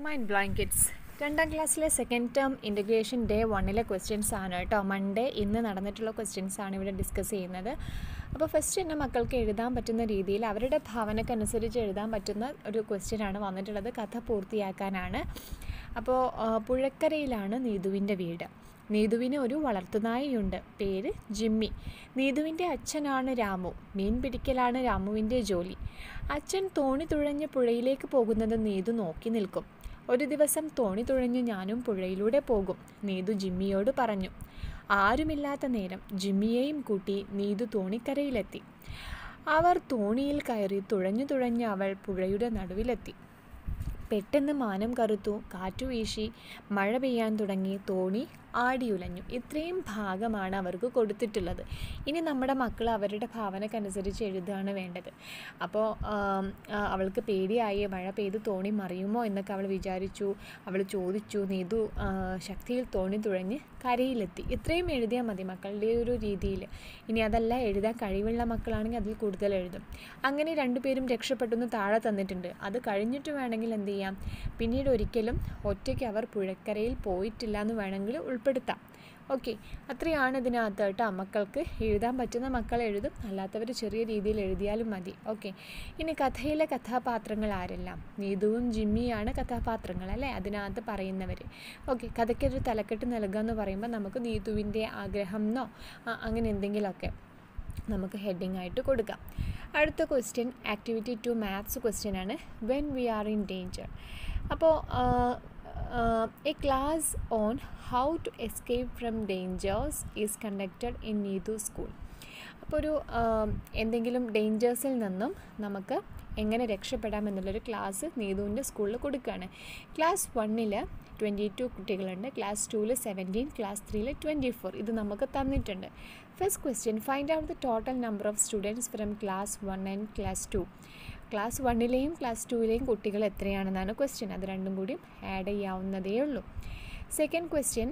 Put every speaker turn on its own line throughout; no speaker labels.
mind blowing kids രണ്ടാം ക്ലാസ്സിലെ second term integration day വണ്ണിലെ ക്വസ്റ്റ്യൻസ് ആണ് കേട്ടോ മൺഡേ ഇന്ന് നടന്നിട്ടുള്ള ക്വസ്റ്റ്യൻസ് ആണ് ഇവിടെ ഡിസ്കസ് ചെയ്യുന്നത് അപ്പോൾ ഫസ്റ്റ് തന്നെ മക്കൾക്ക് എഴുതാൻ പറ്റുന്ന രീതിയിൽ അവരുടെ ഭാവനക്കനുസരിച്ച് എഴുതാൻ പറ്റുന്ന ഒരു ക്വസ്റ്റ്യൻ ആണ് വന്നിട്ടുള്ളത് കഥ പൂർത്തിയാക്കാനാണ് അപ്പോൾ ആ, പുഴക്കരയിലാണ് നീതുവിൻ്റെ വീട് നീതുവിന് ഒരു വളർത്തുനായിയുണ്ട് പേര് ജിമ്മി നീതുവിൻ്റെ അച്ഛനാണ് രാമു മീൻ പിടിക്കലാണ് രാമുവിൻ്റെ ജോലി അച്ഛൻ തോണി തുഴഞ്ഞ് പുഴയിലേക്ക് പോകുന്നത് നീതു നോക്കി നിൽക്കും ഒരു ദിവസം തോണി തുഴഞ്ഞ് ഞാനും പുഴയിലൂടെ പോകും നീതു ജിമ്മിയോട് പറഞ്ഞു ആരുമില്ലാത്ത നേരം ജിമ്മിയെയും കൂട്ടി നീതു തോണിക്കരയിലെത്തി അവർ തോണിയിൽ കയറി തുഴഞ്ഞു തുഴഞ്ഞ് അവൾ പുഴയുടെ നടുവിലെത്തി പെട്ടെന്ന് മാനം കറുത്തു കാറ്റു വീശി മഴ പെയ്യാൻ തുടങ്ങി തോണി ആടിയുലഞ്ഞു ഇത്രയും ഭാഗമാണ് അവർക്ക് കൊടുത്തിട്ടുള്ളത് ഇനി നമ്മുടെ മക്കൾ അവരുടെ ഭാവനക്കനുസരിച്ച് എഴുതുകയാണ് വേണ്ടത് അപ്പോൾ ആം, ആ, അവൾക്ക് പേടിയായി മഴ പെയ്ത് തോണി മറിയുമോ എന്നൊക്കെ അവൾ വിചാരിച്ചു അവൾ ചോദിച്ചു നീതു ആ, ശക്തിയിൽ തോണി തുഴഞ്ഞ് കരയിലെത്തി ഇത്രയും എഴുതിയാൽ മതി മക്കളുടെ ഒരു രീതിയിൽ ഇനി അതല്ല എഴുതാൻ കഴിവുള്ള മക്കളാണെങ്കിൽ അതിൽ കൂടുതൽ എഴുതും അങ്ങനെ രണ്ടുപേരും രക്ഷപ്പെട്ടെന്ന് താഴെ തന്നിട്ടുണ്ട് അത് കഴിഞ്ഞിട്ട് വേണമെങ്കിൽ എന്ത് ചെയ്യാം പിന്നീട് ഒരിക്കലും ഒറ്റയ്ക്ക് അവർ പുഴക്കരയിൽ പോയിട്ടില്ല എന്ന് വേണമെങ്കിൽ ഉൾപ്പെടുത്താം ഓക്കെ അത്രയാണ് ഇതിനകത്ത് കേട്ടോ മക്കൾക്ക് എഴുതാൻ പറ്റുന്ന മക്കൾ എഴുതും അല്ലാത്തവർ ചെറിയ രീതിയിൽ എഴുതിയാലും മതി ഓക്കെ ഇനി കഥയിലെ കഥാപാത്രങ്ങൾ ആരെല്ലാം നീതുവും ജിമ്മിയാണ് കഥാപാത്രങ്ങൾ അല്ലേ അതിനകത്ത് പറയുന്നവർ ഓക്കെ കഥയ്ക്കൊരു തലക്കെട്ട് നൽകുക എന്ന് പറയുമ്പോൾ നമുക്ക് നീതുവിൻ്റെ ആഗ്രഹം എന്നോ ആ, അങ്ങനെ എന്തെങ്കിലുമൊക്കെ നമുക്ക് ഹെഡിങ് ആയിട്ട് കൊടുക്കാം അടുത്ത question activity two maths question ആണ് when we are in danger അപ്പോൾ a class on how to escape from dangers is conducted in Neethu school അപ്പോൾ ഒരു ആം, എന്തെങ്കിലും ഡേഞ്ചേഴ്സിൽ നിന്നും നമുക്ക് എങ്ങനെ രക്ഷപ്പെടാം എന്നുള്ളൊരു ക്ലാസ് നീതുവിൻ്റെ സ്കൂളിൽ കൊടുക്കുകയാണ് ക്ലാസ് വണ്ണിൽ ട്വൻറ്റി ടു കുട്ടികളുണ്ട് ക്ലാസ് ടൂവിൽ സെവൻറ്റീൻ ക്ലാസ് ത്രീയിൽ ട്വൻറ്റി ഫോർ ഇത് നമുക്ക് തന്നിട്ടുണ്ട് first question find out the total number of students from class one and class two class വണ്ണിലെയും ക്ലാസ് ടൂവിലെയും കുട്ടികൾ എത്രയാണെന്നാണ് ക്വസ്റ്റ്യൻ അത് രണ്ടും കൂടി ആഡ് ചെയ്യാവുന്നതേ ഉള്ളൂ second question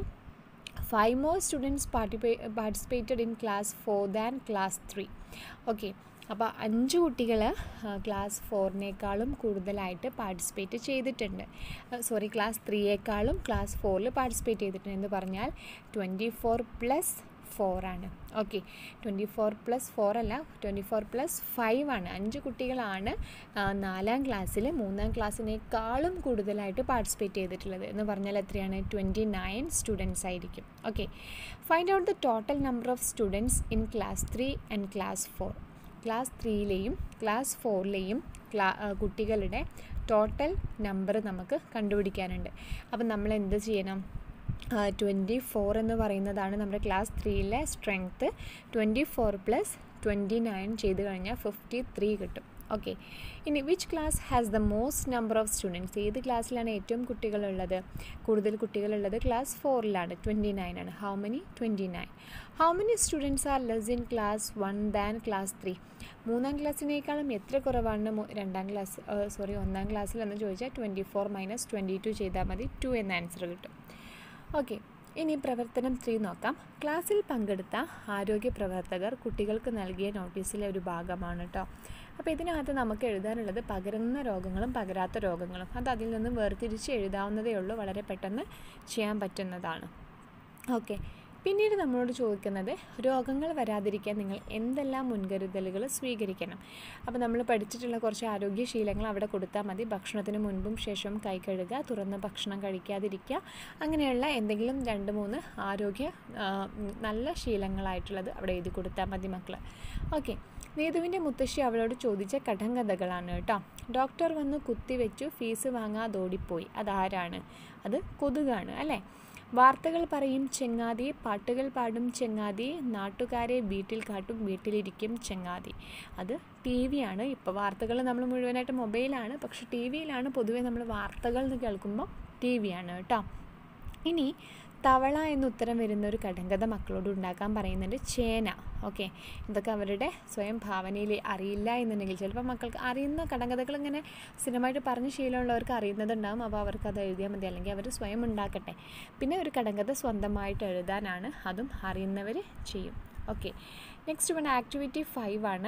five more students പാർട്ടിപ്പേ participated in class four than class three okay അപ്പോൾ അഞ്ച് കുട്ടികൾ ക്ലാസ് ഫോറിനേക്കാളും കൂടുതലായിട്ട് പാർട്ടിസിപ്പേറ്റ് ചെയ്തിട്ടുണ്ട് സോറി ക്ലാസ് ത്രീയേക്കാളും ക്ലാസ് ഫോറിൽ പാർട്ടിസിപ്പേറ്റ് ചെയ്തിട്ടുണ്ട് എന്ന് പറഞ്ഞാൽ ട്വൻറ്റി ഫോർ പ്ലസ് ഫോറാണ് okay twenty four plus four അല്ല ട്വൻറ്റി ഫോർ പ്ലസ് ഫൈവ് ആണ് അഞ്ച് കുട്ടികളാണ് ആ, നാലാം ക്ലാസ്സിൽ മൂന്നാം ക്ലാസ്സിനേക്കാളും കൂടുതലായിട്ട് പാർട്ടിസിപ്പേറ്റ് ചെയ്തിട്ടുള്ളത് എന്ന് പറഞ്ഞാൽ എത്രയാണ് ട്വൻറ്റി നയൻ സ്റ്റുഡൻസ് ആയിരിക്കും okay find out the total number of students in class three and class four class ത്രീയിലെയും ക്ലാസ് ഫോറിലെയും ക്ലാ ആ, കുട്ടികളുടെ ടോട്ടൽ നമ്പർ നമുക്ക് കണ്ടുപിടിക്കാനുണ്ട് അപ്പം നമ്മൾ എന്ത് ചെയ്യണം ട്വൻറ്റി ഫോർ എന്ന് പറയുന്നതാണ് നമ്മുടെ ക്ലാസ് ത്രീയിലെ strength twenty four plus twenty nine ചെയ്ത് കഴിഞ്ഞാൽ ഫിഫ്റ്റി ത്രീ കിട്ടും ഓക്കെ ഇനി which class has the most number of students ഏത് ക്ലാസ്സിലാണ് ഏറ്റവും കുട്ടികളുള്ളത് കൂടുതൽ കുട്ടികളുള്ളത് ക്ലാസ് ഫോറിലാണ് ട്വൻറ്റി നയൻ ആണ് how many twenty nine how many students are less in class one than class three മൂന്നാം ക്ലാസ്സിനേക്കാളും എത്ര കുറവാണ് മു- രണ്ടാം ക്ലാസ് സോറി ഒന്നാം ക്ലാസ്സിൽ എന്ന് ചോദിച്ചാൽ twenty four minus twenty two ചെയ്താൽ മതി ടു എന്ന ആൻസർ കിട്ടും ഓക്കെ ഇനി പ്രവർത്തനം ത്രീ നോക്കാം ക്ലാസ്സിൽ പങ്കെടുത്ത ആരോഗ്യ പ്രവർത്തകർ കുട്ടികൾക്ക് നൽകിയ നോട്ടീസിലെ ഒരു ഭാഗമാണ് കേട്ടോ അപ്പോൾ ഇതിനകത്ത് നമുക്ക് എഴുതാനുള്ളത് പകരുന്ന രോഗങ്ങളും പകരാത്ത രോഗങ്ങളും അത് അതിൽ നിന്ന് വേർതിരിച്ച് എഴുതാവുന്നതേ ഉള്ളൂ വളരെ പെട്ടെന്ന് ചെയ്യാൻ പറ്റുന്നതാണ് ഓക്കെ പിന്നീട് നമ്മളോട് ചോദിക്കുന്നത് രോഗങ്ങൾ വരാതിരിക്കാൻ നിങ്ങൾ എന്തെല്ലാം മുൻകരുതലുകൾ സ്വീകരിക്കണം അപ്പോൾ നമ്മൾ പഠിച്ചിട്ടുള്ള കുറച്ച് ആരോഗ്യശീലങ്ങൾ അവിടെ കൊടുത്താൽ മതി ഭക്ഷണത്തിന് മുൻപും ശേഷവും കൈ കഴുകുക തുറന്ന് ഭക്ഷണം കഴിക്കാതിരിക്കുക അങ്ങനെയുള്ള എന്തെങ്കിലും രണ്ട് മൂന്ന് ആരോഗ്യ ആ, ഉം, നല്ല ശീലങ്ങളായിട്ടുള്ളത് അവിടെ എഴുതി കൊടുത്താൽ മതി മക്കൾ ഓക്കെ നീതുവിൻ്റെ മുത്തശ്ശി അവളോട് ചോദിച്ച കടങ്കഥകളാണ് കേട്ടോ ഡോക്ടർ വന്ന് കുത്തിവെച്ചു ഫീസ് വാങ്ങാതോടിപ്പോയി അതാരാണ് അത് കൊതുകാണ് അല്ലേ വാർത്തകൾ പറയും ചെങ്ങാതി പാട്ടുകൾ പാടും ചെങ്ങാതി നാട്ടുകാരെ വീട്ടിൽ കാട്ടും വീട്ടിലിരിക്കും ചെങ്ങാതി അത് ടി വിയാണ് ഇപ്പോൾ വാർത്തകൾ നമ്മൾ മുഴുവനായിട്ട് മൊബൈലാണ് പക്ഷെ ടി വിയിലാണ് പൊതുവേ നമ്മൾ വാർത്തകൾ എന്ന് കേൾക്കുമ്പോൾ ടി വിയാണ് കേട്ടോ ഇനി തവള എന്ന് ഉത്തരം വരുന്ന ഒരു കടങ്കഥ മക്കളോട് ഉണ്ടാക്കാൻ പറയുന്നുണ്ട് ചേന ഓക്കെ ഇതൊക്കെ അവരുടെ സ്വയം ഭാവനയിൽ അറിയില്ല എന്നുണ്ടെങ്കിൽ ചിലപ്പോൾ മക്കൾക്ക് അറിയുന്ന കടങ്കഥകൾ ഇങ്ങനെ സ്ഥിരമായിട്ട് പറഞ്ഞ് ശീലമുള്ളവർക്ക് അറിയുന്നതുണ്ടാകും അപ്പോൾ അവർക്ക് അത് എഴുതിയാൽ മതി അല്ലെങ്കിൽ അവർ സ്വയം ഉണ്ടാക്കട്ടെ പിന്നെ ഒരു കടങ്കഥ സ്വന്തമായിട്ട് എഴുതാനാണ് അതും അറിയുന്നവർ ചെയ്യും okay next one activity five ആണ്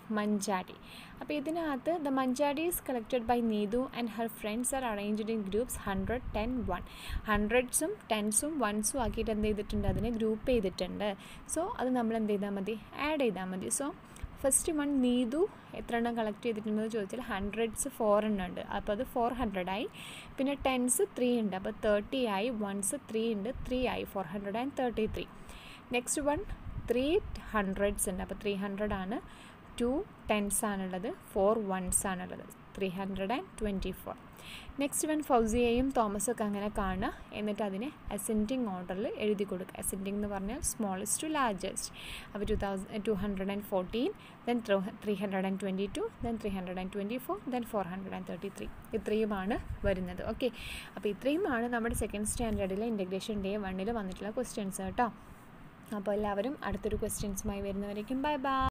മഞ്ചാടി അപ്പോൾ ഇതിനകത്ത് the manjadi is collected by Neethu and her friends are arranged in groups hundred ten one ഹൺഡ്രഡ്സും ടെൻസും വൺസും ആക്കിയിട്ട് എന്ത് ചെയ്തിട്ടുണ്ട് അതിനെ ഗ്രൂപ്പ് ചെയ്തിട്ടുണ്ട് സോ അത് നമ്മൾ എന്ത് ചെയ്താൽ മതി ആഡ് ചെയ്താൽ മതി സോ ഫസ്റ്റ് വൺ നീതു എത്ര എണ്ണം കളക്ട് ചെയ്തിട്ടുണ്ടെന്ന് ചോദിച്ചാൽ ഹൺഡ്രഡ്സ് ഫോർ എണ്ണം ഉണ്ട് അപ്പോൾ അത് ഫോർ ഹൺഡ്രഡ് ആയി പിന്നെ ടെൻസ് ത്രീ ഉണ്ട് അപ്പോൾ തേർട്ടി ആയി വൺസ് ത്രീ ഉണ്ട് ത്രീ ആയി four hundred and thirty three next one three hundreds ഉണ്ട് അപ്പോൾ ത്രീ ഹൺഡ്രഡ് ആണ് ടു ടെൻസ് ആണുള്ളത് ഫോർ വൺസ് ആണുള്ളത് three hundred and twenty four next one ഫൗസിയയും തോമസും ഒക്കെ അങ്ങനെ കാണുക എന്നിട്ട് അതിനെ അസെൻഡിങ് ഓർഡറിൽ എഴുതി കൊടുക്കുക അസെൻഡിങ് എന്ന് പറഞ്ഞാൽ സ്മോളസ്റ്റ് ടു ലാർജസ്റ്റ് അപ്പോൾ two thousand two hundred and fourteen then three hundred and twenty two then three hundred and twenty four then four hundred and thirty three ഇത്രയുമാണ് വരുന്നത് ഓക്കെ അപ്പോൾ ഇത്രയുമാണ് നമ്മുടെ സെക്കൻഡ് സ്റ്റാൻഡേർഡിലെ ഇൻറ്റഗ്രേഷൻ ഡേ വണ്ണിൽ വന്നിട്ടുള്ള questions കേട്ടോ അപ്പോൾ എല്ലാവരും അടുത്തൊരു ക്വസ്റ്റ്യൻസുമായി വരുന്നവരേക്കും ബൈ ബൈ